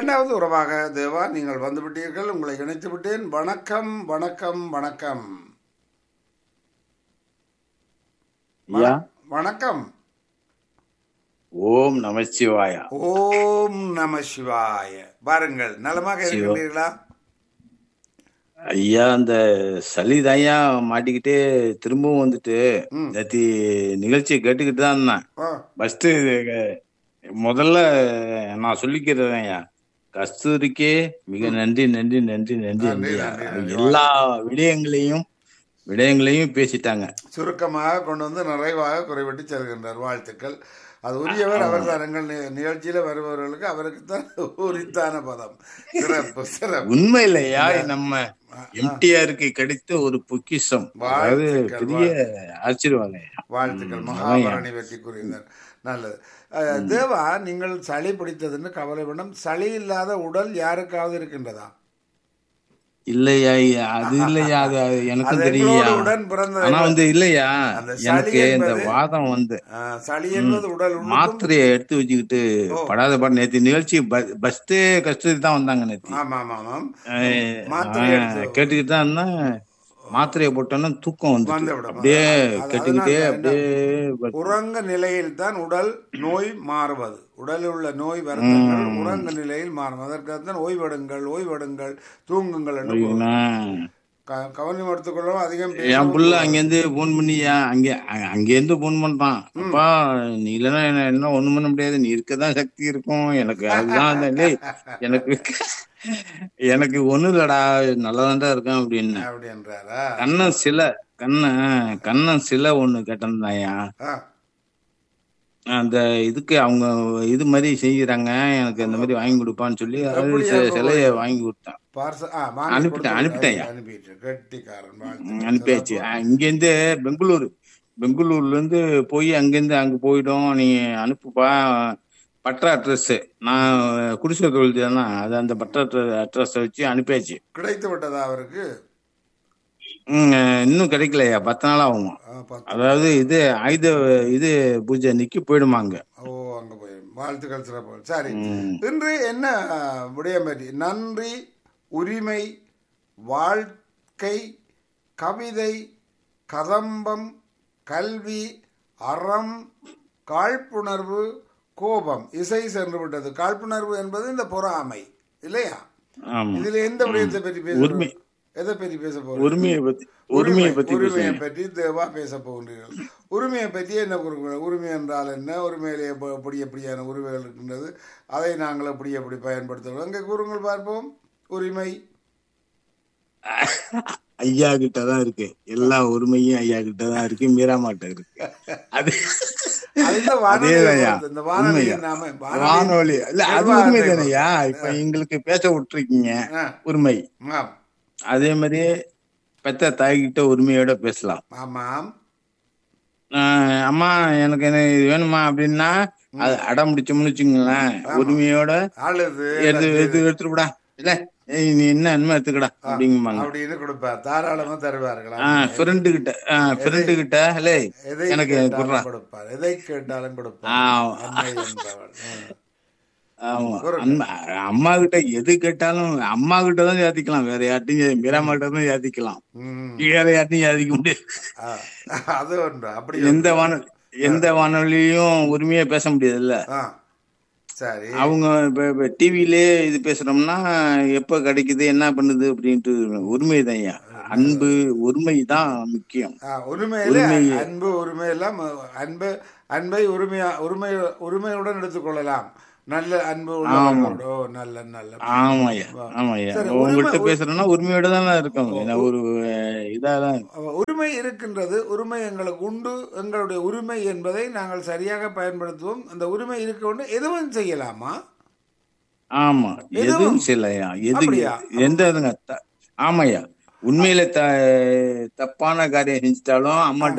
இரண்டாவது உறவாக தேவா நீங்கள் வந்துவிட்டீர்கள் உங்களை இணைத்து விட்டேன் வணக்கம் வணக்கம் வணக்கம் ஐயா வணக்கம் ஓம் நமச்சிவாயா ஓம் நம சிவாய பாருங்கள் நலமாக இருக்கிறீர்களா ஐயா அந்த சளி தாயா மாட்டிக்கிட்டே திரும்பவும் வந்துட்டு ம். நேத்தி நிகழ்ச்சியை கேட்டுக்கிட்டு தான் இருந்தேன் ஆ, ஃபர்ஸ்ட் முதல்ல நான் சொல்லிக்கிறேன் ஐயா கஸ்தூரிக்கே மிக நன்றி நன்றி நன்றி நன்றி நன்றி, ஐயா. நன்றி, நன்றி. எல்லா விடயங்களையும் விடயங்களையும் பேசிட்டாங்க சுருக்கமாக கொண்டு வந்து நிறைவாக குறைவிட்டு செல்கின்றார் வாழ்த்துக்கள் அது உரியவர் அவர் தான் எங்கள் நி- நிகழ்ச்சியில வருபவர்களுக்கு அவருக்கு தான் உரித்தான பதம் சிறப்பு சிறப்பு உண்மை இல்லையா நம்ம எம்டிஆருக்கு கிடைத்த ஒரு பொக்கிஷம் அதாவது வாழ்த்துக்கள், பெரிய ஆச்சரியவாங்க வாழ்த்துக்கள் மகாபரணி வெற்றி கூறினார் நல்லது அஹ், தேவா நீங்கள் சளி பிடித்ததுன்னு கவலை வேண்டாம் சளி இல்லாத உடல் யாருக்காவது இருக்கின்றதா இல்லையா ஐயா, அது இல்லையா அது அது எனக்கும் அது தெரியா எங்களோடு உடன் பிறந்த ஆனா வந்து இல்லையா அந்த சளி எனக்கு இந்த என்பது- வாதம் வந்து அஹ், சளி என்பது உடல் உள்ளுக்கும் மாத்திரையை எடுத்து வச்சுக்கிட்டு படாத பாடு நேத்து நிகழ்ச்சி பஸ்டே கஸ்தூரி தான் வந்தாங்க நேத்தி ஆமா ஆமா ஆமாம் அஹ், மாத்திரை அஹ், எடுத்து- கேட்டுக்கிட்டு தான் இருந்தேன் மாத்திரையை போட்டோன்னா தூக்கம் வந்து வந்துட்டு விடும். அப்படியே அது- கேட்டுக்கிட்டே அதனால அப்படியே உறங்க நிலையில் தான் உடல் நோய் மாறுவது உடலில் உள்ள நோய் வருத்தங்கள் உறங்க நிலையில் மாறும் அதற்காக தான் ஓய்வெடுங்கள் ஓய்வெடுங்கள் தூங்குங்கள் என்று கூறுவோம். க- கவனம் எடுத்துக்கொள்ளவும் அதிகம் என் பேசவும் புள்ள அங்கேருந்து போன் பண்ணியா அங்க அ- அங்கேருந்து போன் பண்றான் அப்பா நீ இல்லைன்னா என்ன என்ன ஒண்ணும் பண்ண முடியாது நீ இருக்கதான் சக்தி இருக்கும் எனக்கு அதுதான் அந்த டேய், எனக்கு எனக்கு ஒண்ணும் இல்லடா நல்லாதான்டா இருக்கேன் அப்படின்னு அப்படின்றாரா கண்ணன் சிலை கண்ணன் கண்ணன் சிலை ஒண்ணு கேட்டிருந்தாயா ஆ, அந்த இதுக்கு அவங்க இது மாதிரி செய்யறாங்க எனக்கு இந்த மாதிரி வாங்கி கொடுப்பான்னு சொல்லி அது அப்படியா சி- இப்போ சிலைய வாங்கி கொடுத்தான் பார்சல் ஆ, வாங்கி அனுப்பிட்டேன், கொடுத்து- அனுப்பிட்டேன். அனுப்பிட்டேன் கெட்டிக்காரன் வாழ்த்துக்கள். அனுப்பியாச்சு அஹ் இங்கேருந்து பெங்களூரு பெங்களூர்ல இருந்து போய் அங்கேருந்து அங்க போயிடும் நீ அனுப்புப்பா பட்டா அட்ரஸ் நான் குடிசை தொழில் தானே அது அந்த பட்டா அட்ரஸ் வச்சு அனுப்பியாச்சு கிடைத்து விட்டதா அவருக்கு ம், இன்னும் கிடைக்கலையா பத்து நாள் ஆகும் ஆ, பத்து. அதாவது இது ஆயுத இது பூஜை அன்னைக்கு போயிடுமாங்க ஓ அங்க போய் வாழ்த்துக்கள் சிறப்பு சரி ம். இன்று என்ன விடயம் பற்றி நன்றி உரிமை வாழ்க்கை கவிதை கதம்பம் கல்வி அறம் காழ்ப்புணர்வு கோபம் இசை சென்று விட்டது காழ்ப்புணர்வு என்பது இந்த பொறாமை இல்லையா ஆமா இதுல எந்த விடயத்தை பற்றி உரிமை. பேச எதை பற்றி பேச போறோம் உரிமையை பத்தி உரிமையை பத்தி உரிமையை பேசுங்க பற்றி தேவா பேச போகின்றீர்கள் உரிமையை பற்றி என்ன கூறுகிறோம் உரிமை என்றால் என்ன உரிமையிலே எப்ப- எப்படி எப்படியான உரிமைகள் இருக்கின்றது அதை நாங்கள் எப்படி எப்படி பயன்படுத்துகிறோம் அங்கே கூறுங்கள் பார்ப்போம் உரிமை ஐயா கிட்ட தான் இருக்கு எல்லா உரிமையும் ஐயா கிட்ட தான் இருக்கு மீராமாட்ட இருக்கு அது அது இந்த அதேதான்யா. வானொலி இந்த வானொலி உண்மையா. நாம வானொலி இல்ல அது நிர்வாகத்தை உண்மை தானையா இப்ப எங்களுக்கு பேச விட்டுருக்கீங்க ஆ, உரிமை ஆம் அதே மாதிரி பெத்த தாய்கிட்ட உரிமையோட பேசலாம் ஆமாம் ஆஹ் அம்மா எனக்கு என்ன இது வேணுமா அப்படின்னா அது அடம் முடிச்சோம்னு வச்சுங்களேன் உரிமையோட அழுது எடுத்து எடுத்து எடுத்துருப்படா இல்ல ஏய், நீ என்ன என்ன எடுத்துக்கடா அப்படிங்குவாங்க அப்படின்னு கொடுப்பார் தாராளமா தருவார்களா ஆஹ் ஃப்ரெண்டு கிட்ட ஆஹ் ஃப்ரெண்டு கிட்ட ஹலே எதை எனக்கு குடுறா கேட்டாலும் கொடுப்பார் எதை கேட்டாலும் கொடுப்பார் ஆ. அன்னை என்பவள் ம். ஆமா அம்மா- அம்மா கிட்ட எது கேட்டாலும் அம்மா கிட்ட தான் யாத்திக்கலாம் வேற யார்ட்டையும் மீராமா கிட்ட தான் யாத்திக்கலாம் ம். வேற யார்ட்டையும் யாதிக்க முடியாது ஆ, அது ஒன்று அப்படி எந்த வானொலி எந்த வானொலியும் உரிமையா பேச முடியாதுல்ல ஆ சரி அவங்க இப்ப இப்ப டிவிலே இது பேசுறோம்னா எப்ப கிடைக்குது என்ன பண்ணுது அப்படின்ட்டு உரிமை தான் அன்பு உரிமை தான் முக்கியம் ஆ, உரிமையில உரிமை- அன்பு உரிமை எல்லாம் அன்பு அன்பை உரிமையா உரிமை உரிமையுடன் எடுத்துக்கொள்ளலாம் நல்ல அன்பு உள்ளவர்களோடு. ஓ நல்ல நல்ல ஆமாய்யா ஆமாய்யா சரி, உங்கள்கிட்ட உரிமை- பேசுறோம்னா உரிமையோட தானே இருக்கும் ஏன்னா ஒரு அஹ், இதாதான் உரிமை இருக்கின்றது உரிமை எங்களுக்கு உண்டு எங்களுடைய உரிமை என்பதை நாங்கள் சரியாக பயன்படுத்துவோம் அந்த உரிமை இருக்க வேண்டும் எதுவும் செய்யலாமா ஆமா எதுவும்? எதுவும் செய்யலையா எது அப்படியா? எந்த இதுங்க த- ஆமாய்யா உண்மையில த தப்பான காரியம் செஞ்சிட்டாலும் அம்மா